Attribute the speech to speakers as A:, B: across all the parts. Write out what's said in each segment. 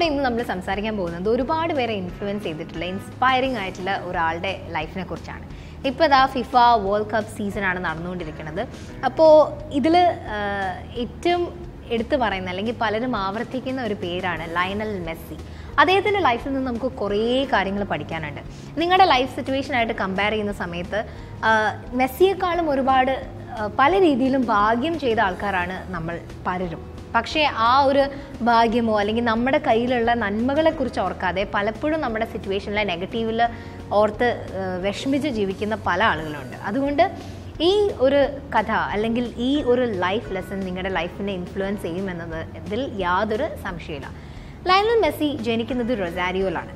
A: ഇതിലൂടെ ഇന്ന് നമ്മൾ സംസാരിക്കാൻ പോകുന്നത് ഒരുപാട് പേരെ ഇൻഫ്ലുവൻസ് ചെയ്തിട്ടുള്ള ഇൻസ്പയറിംഗ് ആയിട്ടുള്ള ഒരാളുടെ ലൈഫിനെ കുറിച്ചാണ് ഇപ്പോൾ ഇതാ ഫിഫ വേൾഡ് കപ്പ് സീസണാണ് നടന്നുകൊണ്ടിരിക്കുന്നത് അപ്പോൾ ഇതിൽ ഏറ്റവും എടുത്തു പറയുന്ന അല്ലെങ്കിൽ പലരും ആവർത്തിക്കുന്ന ഒരു പേരാണ് ലയണൽ മെസ്സി അദ്ദേഹത്തിൻ്റെ ലൈഫിൽ നിന്ന് നമുക്ക് കുറേ കാര്യങ്ങൾ പഠിക്കാനുണ്ട് നിങ്ങളുടെ ലൈഫ് സിറ്റുവേഷനായിട്ട് കമ്പയർ ചെയ്യുന്ന സമയത്ത് ആ, മെസ്സിയെക്കാളും ഒരുപാട് ആ, പല രീതിയിലും ഭാഗ്യം ചെയ്ത ആൾക്കാരാണ് നമ്മൾ പലരും പക്ഷേ ആ ഒരു ഭാഗ്യമോ അല്ലെങ്കിൽ നമ്മുടെ കയ്യിലുള്ള നന്മകളെക്കുറിച്ച് ഓർക്കാതെ പലപ്പോഴും നമ്മുടെ സിറ്റുവേഷനിലെ നെഗറ്റീവിൽ ഓർത്ത് ആ, വിഷമിച്ച് ജീവിക്കുന്ന പല ആളുകളുണ്ട് അതുകൊണ്ട് ഈ ഒരു കഥ അല്ലെങ്കിൽ ഈ ഒരു ലൈഫ് ലെസൺ നിങ്ങളുടെ ലൈഫിനെ ഇൻഫ്ലുവൻസ് ചെയ്യുമെന്നത് ഇതിൽ യാതൊരു സംശയമില്ല ലയണൽ മെസ്സി ജനിക്കുന്നത് റൊസാരിയോയിലാണ്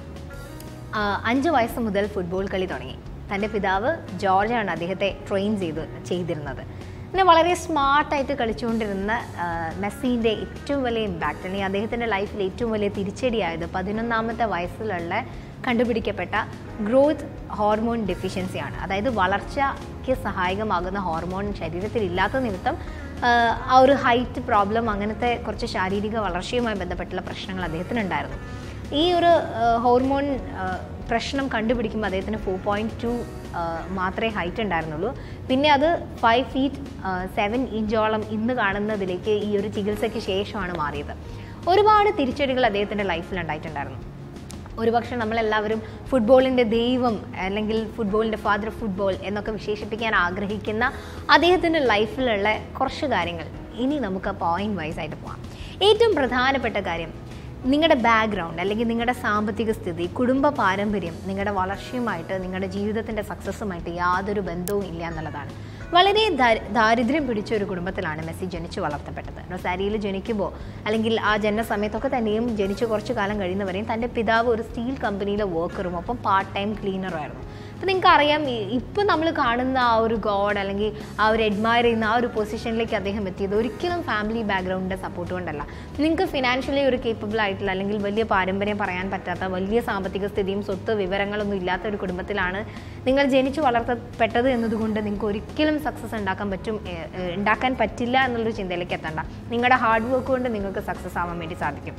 A: ആ, അഞ്ച് വയസ്സ് മുതൽ ഫുട്ബോൾ കളി തുടങ്ങി തൻ്റെ പിതാവ് ജോർജാണ് അദ്ദേഹത്തെ ട്രെയിൻ ചെയ്ത് ചെയ്തിരുന്നത് പിന്നെ വളരെ സ്മാർട്ടായിട്ട് കളിച്ചുകൊണ്ടിരുന്ന ആ, മെസ്സിൻ്റെ ഏറ്റവും വലിയ ഇമ്പാക്റ്റ് അല്ലെങ്കിൽ അദ്ദേഹത്തിൻ്റെ ലൈഫിൽ ഏറ്റവും വലിയ തിരിച്ചടിയായത് പതിനൊന്നാമത്തെ വയസ്സിലുള്ള കണ്ടുപിടിക്കപ്പെട്ട ഗ്രോത്ത് ഹോർമോൺ ഡെഫിഷ്യൻസിയാണ് അതായത് വളർച്ചയ്ക്ക് സഹായകമാകുന്ന ഹോർമോൺ ശരീരത്തിൽ ഇല്ലാത്ത നിമിത്തം ആ, ആ ഒരു ഹൈറ്റ് പ്രോബ്ലം അങ്ങനത്തെ കുറച്ച് ശാരീരിക വളർച്ചയുമായി ബന്ധപ്പെട്ടുള്ള പ്രശ്നങ്ങൾ അദ്ദേഹത്തിനുണ്ടായിരുന്നു ഈ ഒരു ആ, ഹോർമോൺ ആ, പ്രശ്നം കണ്ടുപിടിക്കുമ്പോൾ അദ്ദേഹത്തിന് ഫോർ പോയിൻറ്റ് ടു മാത്രമേ ഹൈറ്റ് ഉണ്ടായിരുന്നുള്ളൂ പിന്നെ അത് ഫൈവ് ഫീറ്റ് സെവൻ ഇഞ്ചോളം ഇന്ന് കാണുന്നതിലേക്ക് ഈ ഒരു ചികിത്സയ്ക്ക് ശേഷമാണ് മാറിയത് ഒരുപാട് തിരിച്ചടികൾ അദ്ദേഹത്തിൻ്റെ ലൈഫിൽ ഉണ്ടായിട്ടുണ്ടായിരുന്നു ഒരുപക്ഷെ നമ്മളെല്ലാവരും ഫുട്ബോളിൻ്റെ ദൈവം അല്ലെങ്കിൽ ഫുട്ബോളിൻ്റെ ഫാദർ ഓഫ് ഫുട്ബോൾ എന്നൊക്കെ വിശേഷിപ്പിക്കാൻ ആഗ്രഹിക്കുന്ന അദ്ദേഹത്തിൻ്റെ ലൈഫിലുള്ള കുറച്ച് കാര്യങ്ങൾ ഇനി നമുക്ക് പോയിന്റ് വൈസ് ആയിട്ട് പോകാം ഏറ്റവും പ്രധാനപ്പെട്ട കാര്യം നിങ്ങളുടെ ബാക്ക്ഗ്രൗണ്ട് അല്ലെങ്കിൽ നിങ്ങളുടെ സാമ്പത്തിക സ്ഥിതി കുടുംബ പാരമ്പര്യം നിങ്ങളുടെ വളർച്ചയുമായിട്ട് നിങ്ങളുടെ ജീവിതത്തിൻ്റെ സക്സസ്സുമായിട്ട് യാതൊരു ബന്ധവും ഇല്ല എന്നുള്ളതാണ് വളരെ ദാ- ദാരിദ്ര്യം പിടിച്ച ഒരു കുടുംബത്തിലാണ് മെസ്സി ജനിച്ചു വളർത്തപ്പെട്ടത് റൊസാരിയിൽ ജനിക്കുമ്പോൾ അല്ലെങ്കിൽ ആ ജനന സമയത്തൊക്കെ തന്നെയും ജനിച്ച് കുറച്ച് കാലം കഴിയുന്നവരെയും തൻ്റെ പിതാവ് ഒരു സ്റ്റീൽ കമ്പനിയിലെ വർക്കറും ഒപ്പം പാർട്ട് ടൈം ക്ലീനറും ആയിരുന്നു അപ്പോൾ നിങ്ങൾക്ക് അറിയാം ഇപ്പം നമ്മൾ കാണുന്ന ആ ഒരു ഗോഡ് അല്ലെങ്കിൽ ആ ഒരു അഡ്മയർ ചെയ്യുന്ന ആ ഒരു പൊസിഷനിലേക്ക് അദ്ദേഹം എത്തിയത് ഒരിക്കലും ഫാമിലി ബാക്ക്ഗ്രൗണ്ടിൻ്റെ സപ്പോർട്ട് കൊണ്ടല്ല നിങ്ങൾക്ക് ഫിനാൻഷ്യലി ഒരു കേപ്പബിൾ ആയിട്ടുള്ള അല്ലെങ്കിൽ വലിയ പാരമ്പര്യം പറയാൻ പറ്റാത്ത വലിയ സാമ്പത്തിക സ്ഥിതിയും സ്വത്ത് വിവരങ്ങളൊന്നും ഇല്ലാത്ത ഒരു കുടുംബത്തിലാണ് നിങ്ങൾ ജനിച്ചു വളർത്തപ്പെട്ടത് എന്നതുകൊണ്ട് നിങ്ങൾക്ക് ഒരിക്കലും സക്സസ് ഉണ്ടാക്കാൻ പറ്റും ഏ, ഏ, ഉണ്ടാക്കാൻ പറ്റില്ല എന്നുള്ളൊരു ചിന്തയിലേക്ക് എത്തണ്ട നിങ്ങളുടെ ഹാർഡ് വർക്ക് കൊണ്ട് നിങ്ങൾക്ക് സക്സസ് ആവാൻ വേണ്ടി സാധിക്കും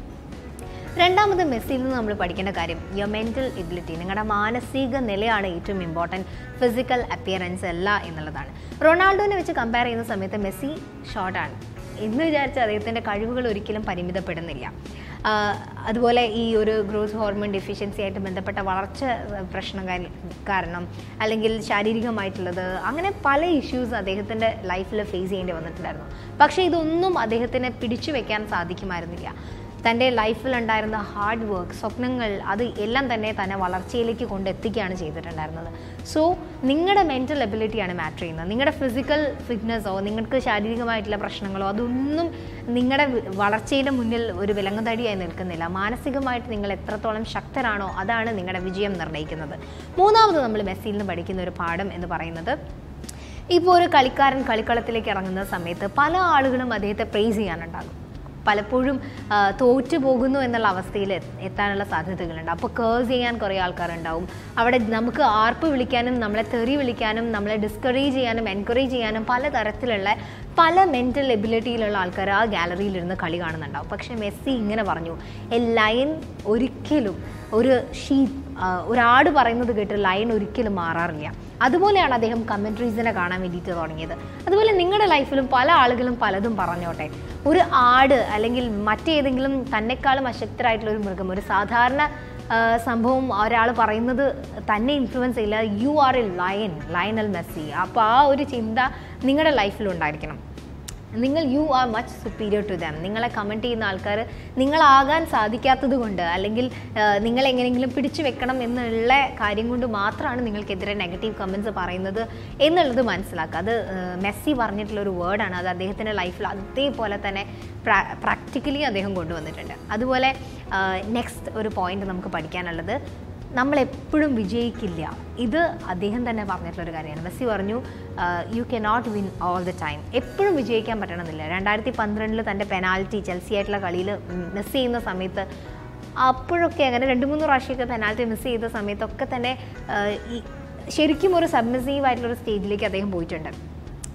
A: രണ്ടാമത് മെസ്സിയിൽ നിന്ന് നമ്മൾ പഠിക്കേണ്ട കാര്യം യുവർ മെൻറ്റൽ എബിലിറ്റി നിങ്ങളുടെ മാനസിക നിലയാണ് ഏറ്റവും ഇമ്പോർട്ടൻറ്റ് ഫിസിക്കൽ അപ്പിയറൻസ് അല്ല എന്നുള്ളതാണ് റൊണാൾഡോനെ വെച്ച് കമ്പയർ ചെയ്യുന്ന സമയത്ത് മെസ്സി ഷോർട്ടാണ് എന്ന് വിചാരിച്ച് അദ്ദേഹത്തിൻ്റെ കഴിവുകൾ ഒരിക്കലും പരിമിതപ്പെടുന്നില്ല ആ, അതുപോലെ ഈ ഒരു ഗ്രോത്ത് ഹോർമോൺ ഡെഫിഷ്യൻസി ആയിട്ട് ബന്ധപ്പെട്ട വളർച്ച പ്രശ്നം കാര- കാരണം അല്ലെങ്കിൽ ശാരീരികമായിട്ടുള്ളത് അങ്ങനെ പല ഇഷ്യൂസ് അദ്ദേഹത്തിൻ്റെ ലൈഫിൽ ഫേസ് ചെയ്യേണ്ടി വന്നിട്ടുണ്ടായിരുന്നു പക്ഷേ ഇതൊന്നും അദ്ദേഹത്തിനെ പിടിച്ചു വെക്കാൻ സാധിക്കുമായിരുന്നില്ല തൻ്റെ ലൈഫിലുണ്ടായിരുന്ന ഹാർഡ് വർക്ക് സ്വപ്നങ്ങൾ അത് എല്ലാം തന്നെ തന്നെ വളർച്ചയിലേക്ക് കൊണ്ടെത്തിക്കുകയാണ് ചെയ്തിട്ടുണ്ടായിരുന്നത് സോ നിങ്ങളുടെ മെൻറ്റൽ എബിലിറ്റിയാണ് മാറ്റർ ചെയ്യുന്നത് നിങ്ങളുടെ ഫിസിക്കൽ ഫിറ്റ്നസ്സോ നിങ്ങൾക്ക് ശാരീരികമായിട്ടുള്ള പ്രശ്നങ്ങളോ അതൊന്നും നിങ്ങളുടെ വി- വളർച്ചയുടെ മുന്നിൽ ഒരു വിലങ്ങുതടിയായി നിൽക്കുന്നില്ല മാനസികമായിട്ട് നിങ്ങൾ എത്രത്തോളം ശക്തരാണോ അതാണ് നിങ്ങളുടെ വിജയം നിർണ്ണയിക്കുന്നത് മൂന്നാമത് നമ്മൾ മെസ്സിയിൽ നിന്ന് പഠിക്കുന്ന ഒരു പാഠം എന്ന് പറയുന്നത് ഇപ്പോൾ ഒരു കളിക്കാരൻ കളിക്കളത്തിലേക്ക് ഇറങ്ങുന്ന സമയത്ത് പല ആളുകളും അദ്ദേഹത്തെ പ്രേസ് ചെയ്യാനുണ്ടാകും പലപ്പോഴും ആ, തോറ്റു പോകുന്നു എന്നുള്ള അവസ്ഥയിൽ എ- എത്താനുള്ള സാധ്യതകളുണ്ട് അപ്പോൾ കേഴ്സ് ചെയ്യാൻ കുറേ ആൾക്കാരുണ്ടാവും അവിടെ നമുക്ക് ആർപ്പ് വിളിക്കാനും നമ്മളെ തെറി വിളിക്കാനും നമ്മളെ ഡിസ്കറേജ് ചെയ്യാനും എൻകറേജ് ചെയ്യാനും പലതരത്തിലുള്ള പല മെൻറ്റൽ എബിലിറ്റിയിലുള്ള ആൾക്കാർ ആ ഗാലറിയിലിരുന്ന് കളി കാണുന്നുണ്ടാവും പക്ഷേ മെസ്സി ഇങ്ങനെ പറഞ്ഞു എ ലയൻ ഒരിക്കലും ഒരു ഷീപ്പ് ഒരാട് പറയുന്നത് കേട്ട് ലയൺ ഒരിക്കലും മാറാറില്ല അതുപോലെയാണ് അദ്ദേഹം കമൻട്രീസിനെ കാണാൻ വേണ്ടിയിട്ട് തുടങ്ങിയത് അതുപോലെ നിങ്ങളുടെ ലൈഫിലും പല ആളുകളും പലതും പറഞ്ഞോട്ടെ ഒരു ആട് അല്ലെങ്കിൽ മറ്റേതെങ്കിലും തന്നെക്കാളും അശക്തരായിട്ടുള്ള ഒരു മൃഗം ഒരു സാധാരണ ആ, സംഭവം ഒരാൾ പറയുന്നത് തന്നെ ഇൻഫ്ലുവൻസ് ചെയ്യില്ല you are a lion Lionel Messi അപ്പോൾ ആ ഒരു ചിന്ത നിങ്ങളുടെ ലൈഫിലുണ്ടായിരിക്കണം നിങ്ങൾ you are much superior to them നിങ്ങളെ കമൻറ്റ് ചെയ്യുന്ന ആൾക്കാർ നിങ്ങളാകാൻ സാധിക്കാത്തത് കൊണ്ട് അല്ലെങ്കിൽ ആ, നിങ്ങൾ എങ്ങനെയെങ്കിലും പിടിച്ചു വെക്കണം എന്നുള്ള കാര്യം കൊണ്ട് മാത്രമാണ് നിങ്ങൾക്കെതിരെ നെഗറ്റീവ് കമൻറ്റ്സ് പറയുന്നത് എന്നുള്ളത് മനസ്സിലാക്കുക അത് ആ, മെസ്സി പറഞ്ഞിട്ടുള്ള ഒരു വേർഡാണ് അത് അദ്ദേഹത്തിൻ്റെ ലൈഫിൽ അതേപോലെ തന്നെ പ്രാക്ടിക്കലി അദ്ദേഹം കൊണ്ടുവന്നിട്ടുണ്ട് അതുപോലെ നെക്സ്റ്റ് ഒരു പോയിന്റ് നമുക്ക് പഠിക്കാനുള്ളത് നമ്മളെപ്പോഴും വിജയിക്കില്ല ഇത് അദ്ദേഹം തന്നെ പറഞ്ഞിട്ടുള്ള ഒരു കാര്യമാണ് മെസ്സി പറഞ്ഞു you can not win all the time എപ്പോഴും വിജയിക്കാൻ പറ്റണമെന്നില്ല രണ്ടായിരത്തി പന്ത്രണ്ടിൽ തൻ്റെ പെനാൽറ്റി ചെൽസി ആയിട്ടുള്ള കളിയിൽ മിസ് ചെയ്യുന്ന സമയത്ത് അപ്പോഴൊക്കെ അങ്ങനെ രണ്ട് മൂന്ന് പ്രാവശ്യമൊക്കെ പെനാൽറ്റി മിസ് ചെയ്ത സമയത്തൊക്കെ തന്നെ ആ, ഈ ശരിക്കും ഒരു സബ്മിസീവ് ആയിട്ടുള്ള ഒരു സ്റ്റേജിലേക്ക് അദ്ദേഹം പോയിട്ടുണ്ട്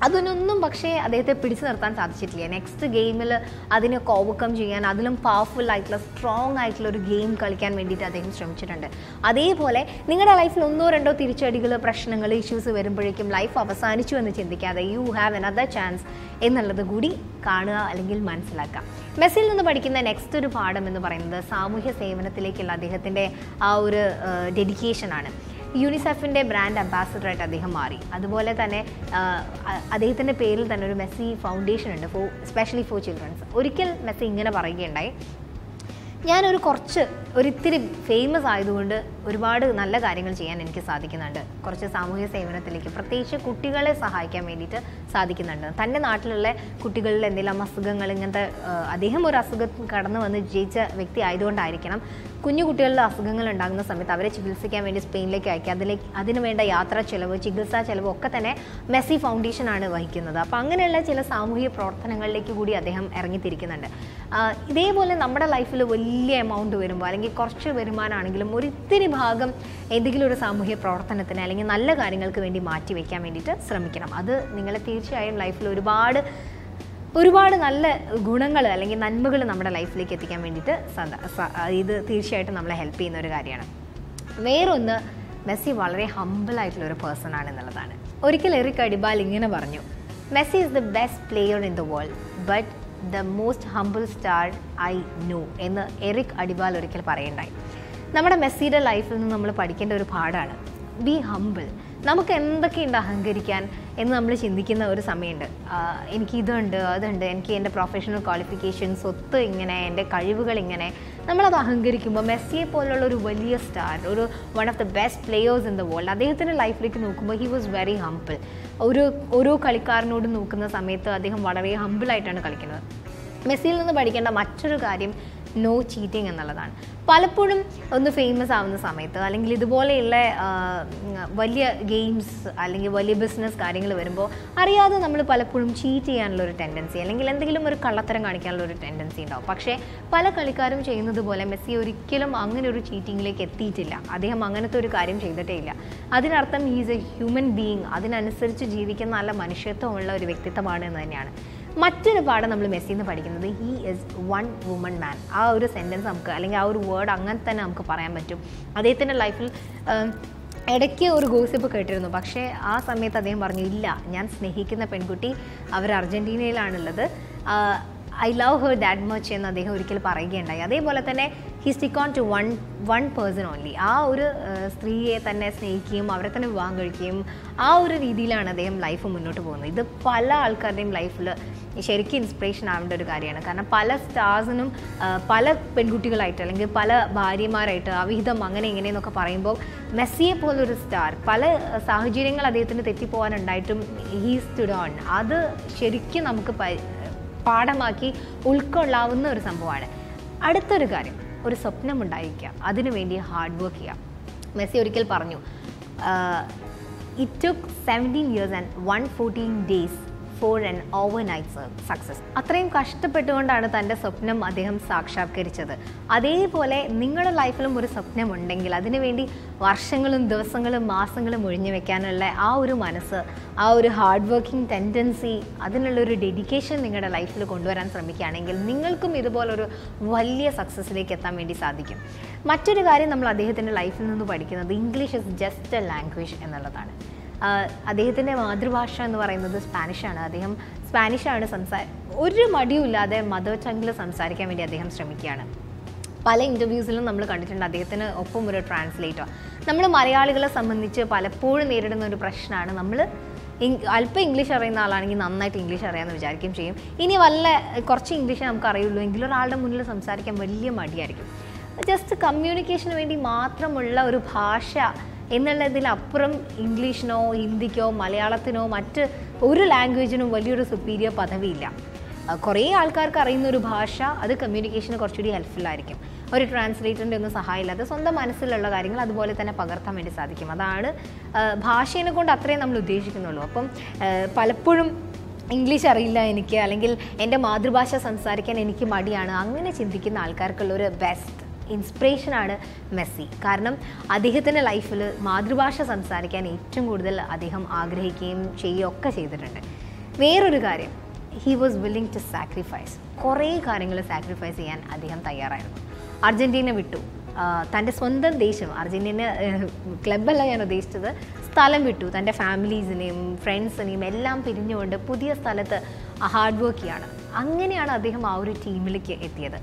A: അതിനൊന്നും പക്ഷേ അദ്ദേഹത്തെ പിടിച്ചു നിർത്താൻ സാധിച്ചിട്ടില്ല നെക്സ്റ്റ് ഗെയിമിൽ അതിനൊക്കെ ഓവർകം ചെയ്യാൻ അതിലും പവർഫുൾ ആയിട്ടുള്ള സ്ട്രോങ് ആയിട്ടുള്ള ഒരു ഗെയിം കളിക്കാൻ വേണ്ടിയിട്ട് അദ്ദേഹം ശ്രമിച്ചിട്ടുണ്ട് അതേപോലെ നിങ്ങളുടെ ലൈഫിൽ ഒന്നോ രണ്ടോ തിരിച്ചടികൾ പ്രശ്നങ്ങൾ ഇഷ്യൂസ് വരുമ്പോഴേക്കും ലൈഫ് അവസാനിച്ചു എന്ന് ചിന്തിക്കാതെ യു ഹാവ് അനദർ ചാൻസ് എന്നുള്ളത് കൂടി കാണുക അല്ലെങ്കിൽ മനസ്സിലാക്കാം മെസ്സിൽ നിന്ന് പഠിക്കുന്ന നെക്സ്റ്റ് ഒരു പാഠം എന്ന് പറയുന്നത് സാമൂഹ്യ സേവനത്തിലേക്കുള്ള അദ്ദേഹത്തിൻ്റെ ആ ഒരു ഡെഡിക്കേഷനാണ് യൂണിസെഫിൻ്റെ ബ്രാൻഡ് അംബാസഡറായിട്ട് അദ്ദേഹം മാറി അതുപോലെ തന്നെ ആ, അ- അദ്ദേഹത്തിൻ്റെ പേരിൽ തന്നെ ഒരു മെസ്സി ഫൗണ്ടേഷൻ ഉണ്ട് ഫോർ സ്പെഷ്യലി ഫോർ ചിൽഡ്രൻസ് ഒരിക്കൽ മെസ്സി ഇങ്ങനെ പറയുകയുണ്ടായി ഞാനൊരു കുറച്ച് ഒരിത്തിരി ഫേമസ് ആയതുകൊണ്ട് ഒരുപാട് നല്ല കാര്യങ്ങൾ ചെയ്യാൻ എനിക്ക് സാധിക്കുന്നുണ്ട് കുറച്ച് സാമൂഹ്യ സേവനത്തിലേക്ക് പ്രത്യേകിച്ച് കുട്ടികളെ സഹായിക്കാൻ വേണ്ടിയിട്ട് സാധിക്കുന്നുണ്ട് തൻ്റെ നാട്ടിലുള്ള കുട്ടികളിൽ എന്തെങ്കിലും അസുഖങ്ങൾ ഇങ്ങനത്തെ ആ, അദ്ദേഹം ഒരു അസുഖം കടന്നു വന്ന് ജയിച്ച വ്യക്തി ആയതുകൊണ്ടായിരിക്കണം കുഞ്ഞു കുട്ടികളിൽ അസുഖങ്ങൾ ഉണ്ടാകുന്ന സമയത്ത് അവരെ ചികിത്സിക്കാൻ വേണ്ടി സ്പെയിനിലേക്ക് അയക്കുക അതിലേക്ക് അതിന് വേണ്ട യാത്രാ ചെലവ് ചികിത്സാ ചെലവ് ഒക്കെ തന്നെ മെസ്സി ഫൗണ്ടേഷനാണ് വഹിക്കുന്നത് അപ്പോൾ അങ്ങനെയുള്ള ചില സാമൂഹിക പ്രവർത്തനങ്ങളിലേക്ക് കൂടി അദ്ദേഹം ഇറങ്ങിത്തിരിക്കുന്നുണ്ട് ആ, ഇതേപോലെ നമ്മുടെ ലൈഫിൽ വലിയ എമൗണ്ട് വരുമ്പോൾ അല്ലെങ്കിൽ കുറച്ച് വരുമാനമാണെങ്കിലും ഒരിത്തിരി ഭാഗം എന്തെങ്കിലും ഒരു സാമൂഹ്യ പ്രവർത്തനത്തിന് അല്ലെങ്കിൽ നല്ല കാര്യങ്ങൾക്ക് വേണ്ടി മാറ്റി വയ്ക്കാൻ വേണ്ടിയിട്ട് ശ്രമിക്കണം അത് നിങ്ങളെ തീർച്ചയായും ലൈഫിൽ ഒരുപാട് ഒരുപാട് നല്ല ഗുണങ്ങൾ അല്ലെങ്കിൽ നന്മകൾ നമ്മുടെ ലൈഫിലേക്ക് എത്തിക്കാൻ വേണ്ടിയിട്ട് സദ- സ- ഇത് തീർച്ചയായിട്ടും നമ്മളെ ഹെൽപ്പ് ചെയ്യുന്ന ഒരു കാര്യമാണ് വേറൊന്ന് മെസ്സി വളരെ ഹമ്പിൾ ആയിട്ടുള്ള ഒരു പേഴ്സൺ ആണ് എന്നുള്ളതാണ് ഒരിക്കൽ എറിക് അഡിബാൽ ഇങ്ങനെ പറഞ്ഞു Messi is the best player in the world but the most humble star I know എന്ന് എറിക് അഡിബാൽ ഒരിക്കൽ പറയുണ്ടായി നമ്മുടെ മെസ്സിയുടെ ലൈഫിൽ നിന്ന് നമ്മൾ പഠിക്കേണ്ട ഒരു പാഠമാണ് ബി ഹമ്പിൾ നമുക്ക് എന്തൊക്കെയുണ്ട് അഹങ്കരിക്കാൻ എന്ന് നമ്മൾ ചിന്തിക്കുന്ന ഒരു സമയമുണ്ട് ആഹ് എനിക്ക് ഇതുണ്ട് അതുണ്ട് എനിക്ക് എൻ്റെ പ്രൊഫഷണൽ ക്വാളിഫിക്കേഷൻസ് സ്വത്ത് ഇങ്ങനെ എൻ്റെ കഴിവുകൾ ഇങ്ങനെ നമ്മളത് അഹങ്കരിക്കുമ്പോൾ മെസ്സിയെ പോലുള്ള ഒരു വലിയ സ്റ്റാർ ഒരു one of the best players in the world അദ്ദേഹത്തിൻ്റെ ലൈഫിലേക്ക് നോക്കുമ്പോൾ ഹി വാസ് വെരി ഹമ്പിൾ ഒരു ഓരോ കളിക്കാരനോട് നോക്കുന്ന സമയത്ത് അദ്ദേഹം വളരെ ഹമ്പിളായിട്ടാണ് കളിക്കുന്നത് മെസ്സിയിൽ നിന്ന് പഠിക്കേണ്ട മറ്റൊരു കാര്യം നോ ചീറ്റിംഗ് എന്നുള്ളതാണ് പലപ്പോഴും ഒന്ന് ഫേമസ് ആവുന്ന സമയത്ത് അല്ലെങ്കിൽ ഇതുപോലെയുള്ള ആ, ഉം, വലിയ ഗെയിംസ് അല്ലെങ്കിൽ വലിയ ബിസിനസ് കാര്യങ്ങൾ വരുമ്പോൾ അറിയാതെ നമ്മൾ പലപ്പോഴും ചീറ്റ് ചെയ്യാനുള്ള ഒരു ടെൻഡൻസി അല്ലെങ്കിൽ എന്തെങ്കിലും ഒരു കള്ളത്തരം കാണിക്കാനുള്ള ഒരു ടെൻഡൻസി ഉണ്ടാവും പക്ഷേ പല കളിക്കാരും ചെയ്യുന്നത് പോലെ മെസ്സി ഒരിക്കലും അങ്ങനെ ഒരു ചീറ്റിങ്ങിലേക്ക് എത്തിയിട്ടില്ല അദ്ദേഹം അങ്ങനത്തെ ഒരു കാര്യം ചെയ്തിട്ടേ ഇല്ല അതിനർത്ഥം ഹീസ് എ ഹ്യൂമൻ ബീയിങ് അതിനനുസരിച്ച് ജീവിക്കുന്ന നല്ല മനുഷ്യത്വമുള്ള ഒരു വ്യക്തിത്വമാണ് എന്ന് തന്നെയാണ് മറ്റൊരു പാഠം നമ്മൾ മെസ്സിയിൽ നിന്ന് പഠിക്കുന്നത് he is one woman man ആ ഒരു സെൻറ്റൻസ് നമുക്ക് അല്ലെങ്കിൽ ആ ഒരു വേർഡ് അങ്ങനെ തന്നെ നമുക്ക് പറയാൻ പറ്റും അദ്ദേഹത്തിൻ്റെ ലൈഫിൽ ഇടയ്ക്ക് ഒരു ഗോസിപ്പ് കേട്ടിരുന്നു പക്ഷേ ആ സമയത്ത് അദ്ദേഹം പറഞ്ഞു ഇല്ല ഞാൻ സ്നേഹിക്കുന്ന പെൺകുട്ടി അവർ അർജൻറ്റീനയിലാണുള്ളത് I love her that much എന്ന് അദ്ദേഹം ഒരിക്കൽ പറയുകയുണ്ടായി അതേപോലെ തന്നെ he stick on to one one person only ആ ഒരു ആ, സ്ത്രീയെ തന്നെ സ്നേഹിക്കുകയും അവരെ തന്നെ വിവാഹം കഴിക്കുകയും ആ ഒരു രീതിയിലാണ് അദ്ദേഹം ലൈഫ് മുന്നോട്ട് പോകുന്നത് ഇത് പല ആൾക്കാരുടെയും ലൈഫിൽ ശരിക്കും ഇൻസ്പിറേഷൻ ആവേണ്ട ഒരു കാര്യമാണ് കാരണം പല സ്റ്റാർസിനും പല പെൺകുട്ടികളായിട്ട് അല്ലെങ്കിൽ പല ഭാര്യമാരായിട്ട് അവിഹിതം അങ്ങനെ ഇങ്ങനെയെന്നൊക്കെ പറയുമ്പോൾ മെസ്സിയെ പോലൊരു സ്റ്റാർ പല ആ, സാഹചര്യങ്ങൾ അദ്ദേഹത്തിന് തെറ്റിപ്പോകാനുണ്ടായിട്ടും ഹീ സ്റ്റുഡ് ഓൺ അത് ശരിക്കും നമുക്ക് പ- പാഠമാക്കി ഉൾക്കൊള്ളാവുന്ന ഒരു സംഭവമാണ് അടുത്തൊരു കാര്യം ഒരു സ്വപ്നം ഉണ്ടായിരിക്കുക അതിനുവേണ്ടി ഹാർഡ് വർക്ക് ചെയ്യുക മെസ്സി ഒരിക്കൽ പറഞ്ഞു it took seventeen years and one fourteen days for an overnight success അത്രയും കഷ്ടപ്പെട്ടുകൊണ്ടാണ് തൻ്റെ സ്വപ്നം അദ്ദേഹം സാക്ഷാത്കരിച്ചത് അതേപോലെ നിങ്ങളുടെ ലൈഫിലും ഒരു സ്വപ്നം ഉണ്ടെങ്കിൽ അതിനുവേണ്ടി വർഷങ്ങളും ദിവസങ്ങളും മാസങ്ങളും ഒഴിഞ്ഞു വെക്കാനുള്ള ആ ഒരു മനസ്സ് ആ ഒരു ഹാർഡ് വർക്കിംഗ് ടെൻഡൻസി അതിനുള്ളൊരു ഡെഡിക്കേഷൻ നിങ്ങളുടെ ലൈഫിൽ കൊണ്ടുവരാൻ ശ്രമിക്കുകയാണെങ്കിൽ നിങ്ങൾക്കും ഇതുപോലൊരു വലിയ സക്സസ്സിലേക്ക് എത്താൻ വേണ്ടി സാധിക്കും മറ്റൊരു കാര്യം നമ്മൾ അദ്ദേഹത്തിൻ്റെ ലൈഫിൽ നിന്ന് പഠിക്കുന്നത് English is just a language എന്നുള്ളതാണ് ആഹ് അദ്ദേഹത്തിൻ്റെ മാതൃഭാഷ എന്ന് പറയുന്നത് സ്പാനിഷാണ് അദ്ദേഹം സ്പാനിഷാണ് സംസാ ഒരു മടിയുമില്ലാതെ മദർ ടങ്ങിൽ സംസാരിക്കാൻ വേണ്ടി അദ്ദേഹം ശ്രമിക്കുകയാണ് പല ഇൻ്റർവ്യൂസിലും നമ്മൾ കണ്ടിട്ടുണ്ട് അദ്ദേഹത്തിന് ഒപ്പം ഒരു ട്രാൻസ്ലേറ്റർ നമ്മൾ മലയാളികളെ സംബന്ധിച്ച് പലപ്പോഴും നേരിടുന്ന ഒരു പ്രശ്നമാണ് നമ്മൾ അല്പം ഇംഗ്ലീഷ് അറിയുന്ന ആളാണെങ്കിൽ നന്നായിട്ട് ഇംഗ്ലീഷ് അറിയാമെന്ന് വിചാരിക്കുകയും ചെയ്യും ഇനി വല്ല കുറച്ച് ഇംഗ്ലീഷ് നമുക്ക് അറിയുള്ളൂ എങ്കിൽ ഒരാളുടെ മുന്നിൽ സംസാരിക്കാൻ വലിയ മടിയായിരിക്കും ജസ്റ്റ് കമ്മ്യൂണിക്കേഷന് വേണ്ടി മാത്രമുള്ള ഒരു ഭാഷ എന്നുള്ളതിലപ്പുറം ഇംഗ്ലീഷിനോ ഹിന്ദിക്കോ മലയാളത്തിനോ മറ്റ് ഒരു ലാംഗ്വേജിനും വലിയൊരു സുപ്പീരിയർ പദവിയില്ല അഹ് കുറേ ആൾക്കാർക്ക് അറിയുന്ന ഒരു ഭാഷ അത് കമ്മ്യൂണിക്കേഷന് കുറച്ചുകൂടി ഹെൽപ്ഫുൾ ആയിരിക്കും ഒരു ട്രാൻസ്ലേറ്ററിൻ്റെ ഒന്നും സഹായമില്ലാതെ സ്വന്തം മനസ്സിലുള്ള കാര്യങ്ങൾ അതുപോലെ തന്നെ പകർത്താൻ വേണ്ടി സാധിക്കും അതാണ് അഹ് ഭാഷേനെ കൊണ്ട് അത്രയും നമ്മൾ ഉദ്ദേശിക്കുന്നുള്ളൂ അപ്പം അഹ് പലപ്പോഴും ഇംഗ്ലീഷ് അറിയില്ല എനിക്ക് അല്ലെങ്കിൽ എൻ്റെ മാതൃഭാഷ സംസാരിക്കാൻ എനിക്ക് മടിയാണ് അങ്ങനെ ചിന്തിക്കുന്ന ആൾക്കാർക്കുള്ള ഒരു ബെസ്റ്റ് ഇൻസ്പിറേഷനാണ് മെസ്സി കാരണം അദ്ദേഹത്തിൻ്റെ ലൈഫിൽ മാതൃഭാഷ സംസാരിക്കാൻ ഏറ്റവും കൂടുതൽ അദ്ദേഹം ആഗ്രഹിക്കുകയും ചെയ്യുകയൊക്കെ ചെയ്തിട്ടുണ്ട് വേറൊരു കാര്യം he was willing to sacrifice കുറേ കാര്യങ്ങൾ സാക്രിഫൈസ് ചെയ്യാൻ അദ്ദേഹം തയ്യാറായിരുന്നു അർജൻറ്റീന വിട്ടു ആഹ് തൻ്റെ സ്വന്തം ദേശം അർജൻറ്റീന ക്ലബ്ബല്ല ഞാൻ ഉദ്ദേശിച്ചത് സ്ഥലം വിട്ടു തൻ്റെ ഫാമിലീസിനെയും ഫ്രണ്ട്സിനെയും എല്ലാം പിരിഞ്ഞുകൊണ്ട് പുതിയ സ്ഥലത്ത് ഹാർഡ് വർക്ക് ചെയ്യാണ് അങ്ങനെയാണ് അദ്ദേഹം ആ ഒരു ടീമിലേക്ക് എത്തിയത്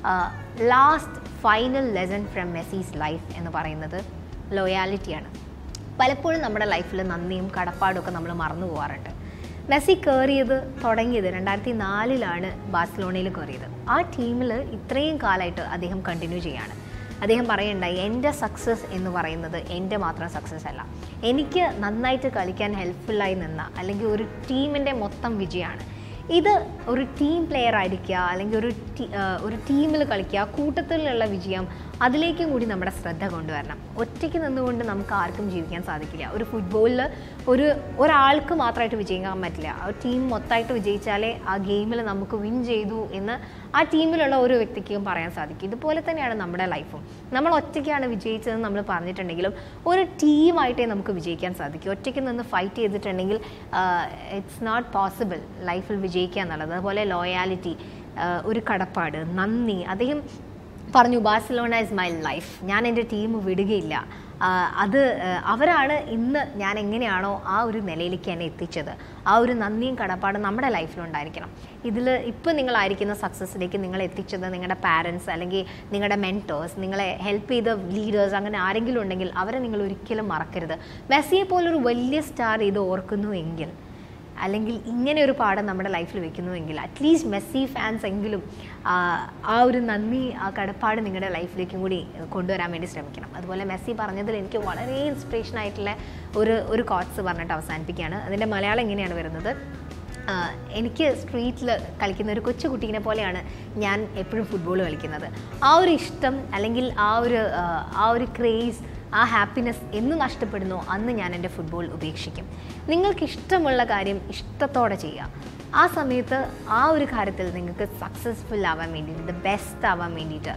A: last final lesson from Messi's life എന്ന് പറയുന്നത് ലോയാലിറ്റിയാണ് പലപ്പോഴും നമ്മുടെ ലൈഫിൽ നന്ദിയും കടപ്പാടും ഒക്കെ നമ്മൾ മറന്നു പോകാറുണ്ട് മെസ്സി കയറിയത് തുടങ്ങിയത് രണ്ടായിരത്തി നാലിലാണ് ബാഴ്സലോണയിൽ കയറിയത് ആ ടീമിൽ ഇത്രയും കാലമായിട്ട് അദ്ദേഹം കണ്ടിന്യൂ ചെയ്യാണ് അദ്ദേഹം പറയുണ്ടായി എൻ്റെ സക്സസ് എന്ന് പറയുന്നത് എൻ്റെ മാത്രം സക്സസ് അല്ല എനിക്ക് നന്നായിട്ട് കളിക്കാൻ ഹെൽപ്ഫുള്ളായി നിന്ന അല്ലെങ്കിൽ ഒരു ടീമിൻ്റെ മൊത്തം വിജയമാണ് ഇത് ഒരു ടീം പ്ലെയർ ആയിരിക്കുക അല്ലെങ്കിൽ ഒരു ടീ- ആ, ഒരു ടീമിൽ കളിക്കുക കൂട്ടത്തിലുള്ള വിജയം അതിലേക്കും കൂടി നമ്മുടെ ശ്രദ്ധ കൊണ്ടുവരണം ഒറ്റയ്ക്ക് നിന്നുകൊണ്ട് നമുക്ക് ആർക്കും ജീവിക്കാൻ സാധിക്കില്ല ഒരു ഫുട്ബോളിൽ ഒരു ഒരാൾക്ക് മാത്രമായിട്ട് വിജയിക്കാൻ പറ്റില്ല ആ ടീം മൊത്തമായിട്ട് വിജയിച്ചാലേ ആ ഗെയിമിൽ നമുക്ക് വിൻ ചെയ്തു എന്ന് ആ ടീമിലുള്ള ഓരോ വ്യക്തിക്കും പറയാൻ സാധിക്കും ഇതുപോലെ തന്നെയാണ് നമ്മുടെ ലൈഫും നമ്മൾ ഒറ്റയ്ക്കാണ് വിജയിച്ചതെന്ന് നമ്മൾ പറഞ്ഞിട്ടുണ്ടെങ്കിലും ഒരു ടീമായിട്ടേ നമുക്ക് വിജയിക്കാൻ സാധിക്കും ഒറ്റയ്ക്ക് നിന്ന് ഫൈറ്റ് ചെയ്തിട്ടുണ്ടെങ്കിൽ ഇറ്റ്സ് നോട്ട് പോസിബിൾ ലൈഫിൽ വിജയിക്കുക എന്നുള്ളത് അതുപോലെ ലോയാലിറ്റി ഒരു കടപ്പാട് നന്ദി അദ്ദേഹം പറഞ്ഞു ബാഴ്സലോണ ഇസ് മൈ ലൈഫ് ഞാൻ എൻ്റെ ടീം വിടുകയില്ല ആ, അത് ആ, അവരാണ് ഇന്ന് ഞാൻ എങ്ങനെയാണോ ആ ഒരു നിലയിലേക്ക് എന്നെ എത്തിച്ചത് ആ ഒരു നന്ദിയും കടപ്പാടും നമ്മുടെ ലൈഫിലുണ്ടായിരിക്കണം ഇതിൽ ഇപ്പോൾ നിങ്ങളായിരിക്കുന്ന സക്സസ്സിലേക്ക് നിങ്ങൾ എത്തിച്ചത് നിങ്ങളുടെ പാരൻസ് അല്ലെങ്കിൽ നിങ്ങളുടെ മെൻറ്റേഴ്സ് നിങ്ങളെ ഹെൽപ്പ് ചെയ്ത ലീഡേഴ്സ് അങ്ങനെ ആരെങ്കിലും ഉണ്ടെങ്കിൽ അവരെ നിങ്ങൾ ഒരിക്കലും മറക്കരുത് മെസ്സിയെ പോലൊരു വലിയ സ്റ്റാർ ഇത് ഓർക്കുന്നു എങ്കിൽ അല്ലെങ്കിൽ ഇങ്ങനെ ഒരു പാഠം നമ്മുടെ ലൈഫിൽ വെക്കുന്നുവെങ്കിൽ അറ്റ്ലീസ്റ്റ് മെസ്സി ഫാൻസ് എങ്കിലും ആ, ആ ഒരു നന്ദി ആ കടപ്പാട് നിങ്ങളുടെ ലൈഫിലേക്കും കൂടി കൊണ്ടുവരാൻ വേണ്ടി ശ്രമിക്കണം അതുപോലെ മെസ്സി പറഞ്ഞതിൽ എനിക്ക് വളരെ ഇൻസ്പിറേഷൻ ആയിട്ടുള്ള ഒരു ഒരു കോട്സ് പറഞ്ഞിട്ട് അവസാനിപ്പിക്കുകയാണ് അതിൻ്റെ മലയാളം ഇങ്ങനെയാണ് വരുന്നത് ആ, എനിക്ക് സ്ട്രീറ്റിൽ കളിക്കുന്ന ഒരു കൊച്ചു കുട്ടീനെ പോലെയാണ് ഞാൻ എപ്പോഴും ഫുട്ബോൾ കളിക്കുന്നത് ആ ഒരു ഇഷ്ടം അല്ലെങ്കിൽ ആ ഒരു ആ, ആ ഒരു ക്രേസ് ആ ഹാപ്പിനെസ് എന്ന് നഷ്ടപ്പെടുന്നോ അന്ന് ഞാൻ എൻ്റെ ഫുട്ബോൾ ഉപേക്ഷിക്കും നിങ്ങൾക്ക് ഇഷ്ടമുള്ള കാര്യം ഇഷ്ടത്തോടെ ചെയ്യുക ആ സമയത്ത് ആ ഒരു കാര്യത്തിൽ നിങ്ങൾക്ക് സക്സസ്ഫുൾ ആവാൻ വേണ്ടിയിട്ട് ദ ബെസ്റ്റ് ആവാൻ വേണ്ടിയിട്ട്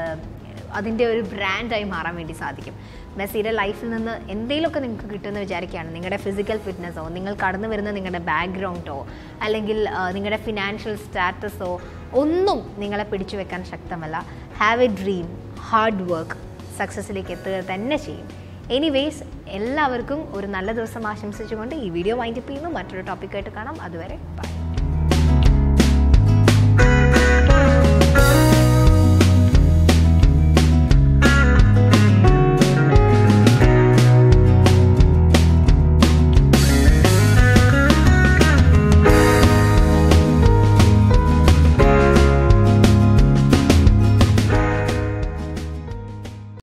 A: അതിൻ്റെ ഒരു ബ്രാൻഡായി മാറാൻ വേണ്ടി സാധിക്കും മെസ്സിയുടെ ലൈഫിൽ നിന്ന് എന്തെങ്കിലുമൊക്കെ നിങ്ങൾക്ക് കിട്ടുമെന്ന് വിചാരിക്കുകയാണ് നിങ്ങളുടെ ഫിസിക്കൽ ഫിറ്റ്നസ്സോ നിങ്ങൾ കടന്നു വരുന്ന നിങ്ങളുടെ ബാക്ക്ഗ്രൗണ്ടോ അല്ലെങ്കിൽ ആ, നിങ്ങളുടെ ഫിനാൻഷ്യൽ സ്റ്റാറ്റസോ ഒന്നും നിങ്ങളെ പിടിച്ചു വെക്കാൻ ശക്തമല്ല have a dream hard work സക്സസ്സിലേക്ക് എത്തുക തന്നെ ചെയ്യും എനിവേസ് എല്ലാവർക്കും ഒരു നല്ല ദിവസം ആശംസിച്ചുകൊണ്ട് ഈ വീഡിയോ വൈൻഡപ്പ് ചെയ്യുന്നു മറ്റൊരു ടോപ്പിക്കായിട്ട് കാണാം അതുവരെ ബൈ